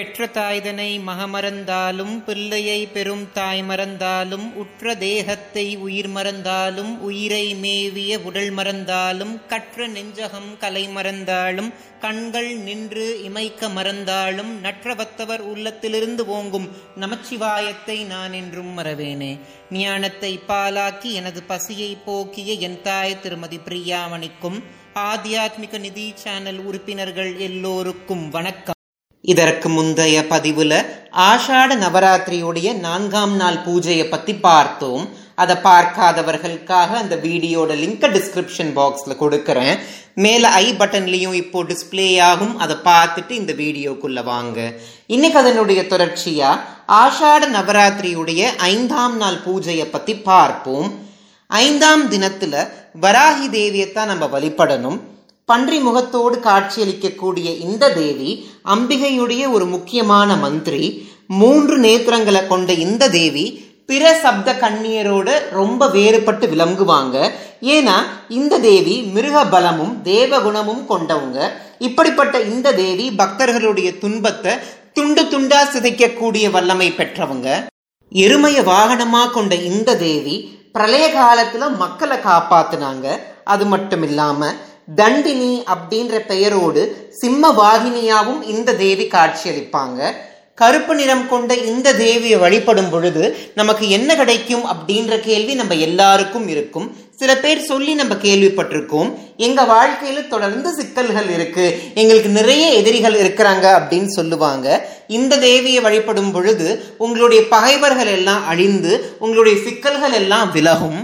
பெற்ற தாய்தனை மகமறந்தாலும் பிள்ளையை பெரும் தாய் மறந்தாலும் உற்ற தேகத்தை உயிர் மறந்தாலும் உயிரை மேவிய உடல் மறந்தாலும் கற்ற நெஞ்சகம் கலை மறந்தாலும் கண்கள் நின்று இமைக்க மறந்தாலும் நற்றவத்தவர் உள்ளத்திலிருந்து ஓங்கும் நமச்சிவாயத்தை நான் என்றும் மறவேனே ஞானத்தை பாலாக்கி எனது பசியை போக்கிய என் தாய் திருமதி பிரியாமணிக்கும் ஆத்தியாத்மிக நிதி சேனல் உறுப்பினர்கள் எல்லோருக்கும் வணக்கம் இதற்கு முந்தைய பதிவுல ஆஷாட நவராத்திரியுடைய நான்காம் நாள் பூஜையை பத்தி பார்த்தோம் அதை பார்க்காதவர்களுக்காக அந்த வீடியோட லிங்க் டிஸ்கிரிப்ஷன் பாக்ஸ்ல கொடுக்கறேன் மேல ஐ பட்டன்லயும் இப்போ டிஸ்பிளே ஆகும் அதை பார்த்துட்டு இந்த வீடியோக்குள்ள வாங்க இன்னைக்கு அதனுடைய தொடர்ச்சியா ஆஷாட நவராத்திரியுடைய ஐந்தாம் நாள் பூஜையை பத்தி பார்ப்போம் ஐந்தாம் தினத்துல வராகி தேவியத்தான் நம்ம வழிபடணும் பன்றி முகத்தோடு காட்சியளிக்கக்கூடிய இந்த தேவி அம்பிகையுடைய ஒரு முக்கியமான மந்திரி மூன்று நேத்திரங்களை கொண்ட இந்த தேவி பிற சப்த கண்ணியரோட ரொம்ப வேறுபட்டு விளங்குவாங்க ஏன்னா இந்த தேவி மிருக பலமும் தேவகுணமும் கொண்டவங்க இப்படிப்பட்ட இந்த தேவி பக்தர்களுடைய துன்பத்தை துண்டு துண்டா சிதைக்கக்கூடிய வல்லமை பெற்றவங்க எருமைய வாகனமா கொண்ட இந்த தேவி பிரளய காலத்துல மக்களை காப்பாத்துனாங்க அது மட்டும் இல்லாம தண்டினி அப்படின்ற பெயரோடு சிம்ம வாகினியாவும் இந்த தேவி காட்சியளிப்பாங்க கருப்பு நிறம் கொண்ட இந்த தேவியை வழிபடும் பொழுது நமக்கு என்ன கிடைக்கும் அப்படின்ற கேள்வி நம்ம எல்லாருக்கும் இருக்கும் சில பேர் சொல்லி நம்ம கேள்விப்பட்டிருக்கோம் எங்க வாழ்க்கையில தொடர்ந்து சிக்கல்கள் இருக்கு எங்களுக்கு நிறைய எதிரிகள் இருக்கிறாங்க அப்படின்னு சொல்லுவாங்க இந்த தேவியை வழிபடும் பொழுது உங்களுடைய பகைவர்கள் எல்லாம் அழிந்து உங்களுடைய சிக்கல்கள் எல்லாம் விலகும்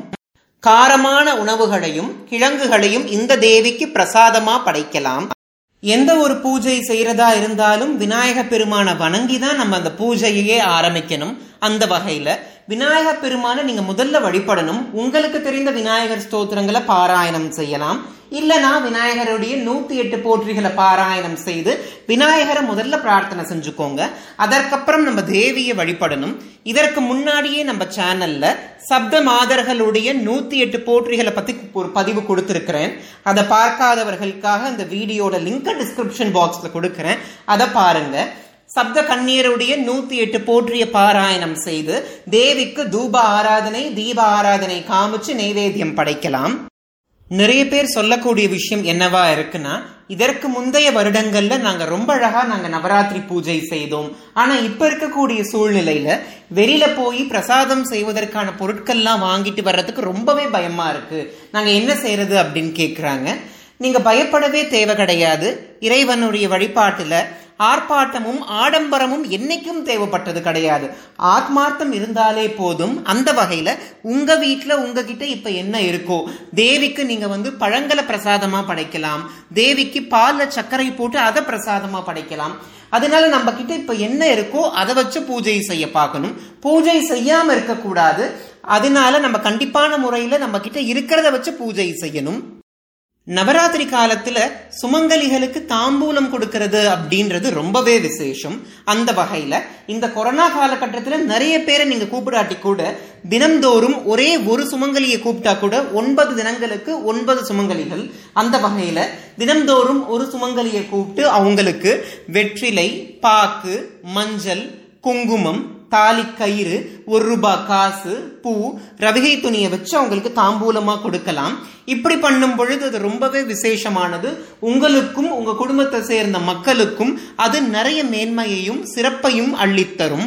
காரமான உணவுகளையும் கிழங்குகளையும் இந்த தேவிக்கு பிரசாதமா படைக்கலாம் எந்த ஒரு பூஜை செய்யறதா இருந்தாலும் விநாயக பெருமான வணங்கி தான் நம்ம அந்த பூஜையே ஆரம்பிக்கணும் அந்த வகையில விநாயக பெருமான நீங்க முதல்ல வழிபடணும் உங்களுக்கு தெரிந்த விநாயகர் ஸ்தோத்திரங்களை பாராயணம் செய்யலாம் இல்லனா விநாயகருடைய நூத்தி எட்டு போற்றிகளை பாராயணம் செய்து விநாயகரை முதல்ல பிரார்த்தனை செஞ்சுக்கோங்க அதற்கப்புறம் நம்ம தேவியை வழிபடணும் இதற்கு முன்னாடியே நம்ம சேனல்ல சப்த மாதர்களுடைய நூத்தி எட்டு போற்றிகளை பத்தி ஒரு பதிவு கொடுத்திருக்கிறேன் அதை பார்க்காதவர்களுக்காக அந்த வீடியோட லிங்க் டிஸ்கிரிப்ஷன் பாக்ஸ்ல கொடுக்கிறேன் அதை பாருங்க சப்த கண்ணீருடைய நூத்தி எட்டு போற்றிய பாராயணம் செய்து தேவிக்கு தூப ஆராதனை தீப ஆராதனை காமிச்சு நைவேத்தியம் படைக்கலாம் நிறைய பேர் சொல்லக்கூடிய விஷயம் என்னவா இருக்குன்னா இதற்கு முந்தைய வருடங்கள்ல நாங்க ரொம்ப அழகா நாங்க நவராத்திரி பூஜை செய்தோம் ஆனா இப்ப இருக்கக்கூடிய சூழ்நிலையில வெளியில போய் பிரசாதம் செய்வதற்கான பொருட்கள்லாம் வாங்கிட்டு வர்றதுக்கு ரொம்பவே பயமா இருக்கு நாங்க என்ன செய்யறது அப்படின்னு கேக்குறாங்க நீங்க பயப்படவே தேவை கிடையாது இறைவனுடைய வழிபாட்டுல ஆர்ப்பாட்டமும் ஆடம்பரமும் என்னைக்கும் தேவைப்பட்டது கிடையாது ஆத்மார்த்தம் இருந்தாலே போதும் அந்த வகையில உங்க வீட்டுல உங்ககிட்ட இப்ப என்ன இருக்கோ தேவிக்கு நீங்க வந்து பழங்களை பிரசாதமா படைக்கலாம் தேவிக்கு பால்ல சர்க்கரை போட்டு அதை பிரசாதமா படைக்கலாம் அதனால நம்ம கிட்ட இப்ப என்ன இருக்கோ அதை வச்சு பூஜை செய்ய பார்க்கணும் பூஜை செய்யாம இருக்கக்கூடாது அதனால நம்ம கண்டிப்பான முறையில நம்ம கிட்ட இருக்கிறத வச்சு பூஜை செய்யணும் நவராத்திரி காலத்துல சுமங்கலிகளுக்கு தாம்பூலம் கொடுக்கறது அப்படின்றது ரொம்பவே விசேஷம் அந்த வகையில இந்த கொரோனா காலகட்டத்துல நிறைய பேரை நீங்க கூப்பிடாட்டி கூட தினம்தோறும் ஒரே ஒரு சுமங்கலியை கூப்பிட்டா கூட ஒன்பது தினங்களுக்கு ஒன்பது சுமங்கலிகள் அந்த வகையில தினம்தோறும் ஒரு சுமங்கலியை கூப்பிட்டு அவங்களுக்கு வெற்றிலை பாக்கு மஞ்சள் குங்குமம் தாலி கயிறு ஒரு ரூபாய் காசு பூ ரவிகை துணியை வச்சு அவங்களுக்கு தாம்பூலமா கொடுக்கலாம் இப்படி பண்ணும் பொழுது அது ரொம்பவே விசேஷமானது உங்களுக்கும் உங்க குடும்பத்தை சேர்ந்த மக்களுக்கும் அது நிறைய மேன்மையையும் சிறப்பையும் அள்ளித்தரும்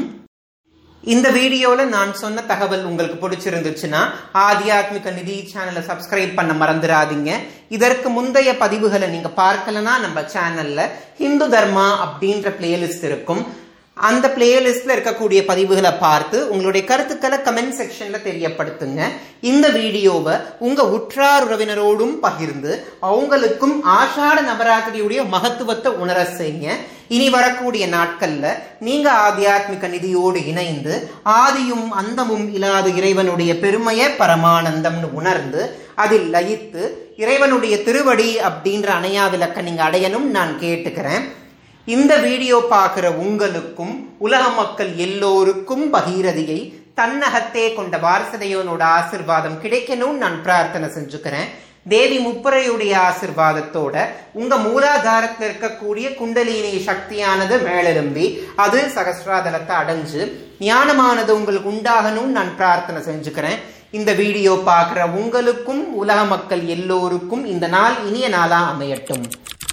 இந்த வீடியோல நான் சொன்ன தகவல் உங்களுக்கு பிடிச்சிருந்துச்சுன்னா ஆத்தியாத்மிக நிதி சேனலை சப்ஸ்கிரைப் பண்ண மறந்துடாதீங்க இதற்கு முந்தைய பதிவுகளை நீங்க பார்க்கலனா நம்ம சேனல்ல ஹிந்து தர்மா அப்படின்ற பிளேலிஸ்ட் இருக்கும் அந்த பிளேலிஸ்ட்ல இருக்கக்கூடிய பதிவுகளை பார்த்து உங்களுடைய கருத்துக்களை கமெண்ட் செக்ஷன்ல தெரியப்படுத்துங்க இந்த வீடியோவை உங்க உற்றார் உறவினரோடும் பகிர்ந்து அவங்களுக்கும் ஆஷாட நவராத்திரியுடைய மகத்துவத்தை உணர செய்யுங்க இனி வரக்கூடிய நாட்கள்ல நீங்க ஆத்தியாத்மிக நிதியோடு இணைந்து ஆதியும் அந்தமும் இல்லாத இறைவனுடைய பெருமையை பரமானந்தம்னு உணர்ந்து அதில் லயித்து இறைவனுடைய திருவடி அப்படின்ற அணையா விளக்க நீங்க அடையணும் நான் கேட்டுக்கிறேன் இந்த வீடியோ பார்க்குற உங்களுக்கும் உலக மக்கள் எல்லோருக்கும் பகீரதியை தன்னகத்தே கொண்ட வாரசதையோனோட ஆசிர்வாதம் கிடைக்கணும்னு நான் பிரார்த்தனை செஞ்சுக்கிறேன் தேவி முப்பரையுடைய ஆசிர்வாதத்தோட உங்க மூலாதாரத்தில் இருக்கக்கூடிய குண்டலினி சக்தியானது மேலெலும்பி அது சகசிராதலத்தை அடைஞ்சு ஞானமானது உங்களுக்கு உண்டாகணும்னு நான் பிரார்த்தனை செஞ்சுக்கிறேன் இந்த வீடியோ பார்க்குற உங்களுக்கும் உலக மக்கள் எல்லோருக்கும் இந்த நாள் இனிய நாளா அமையட்டும்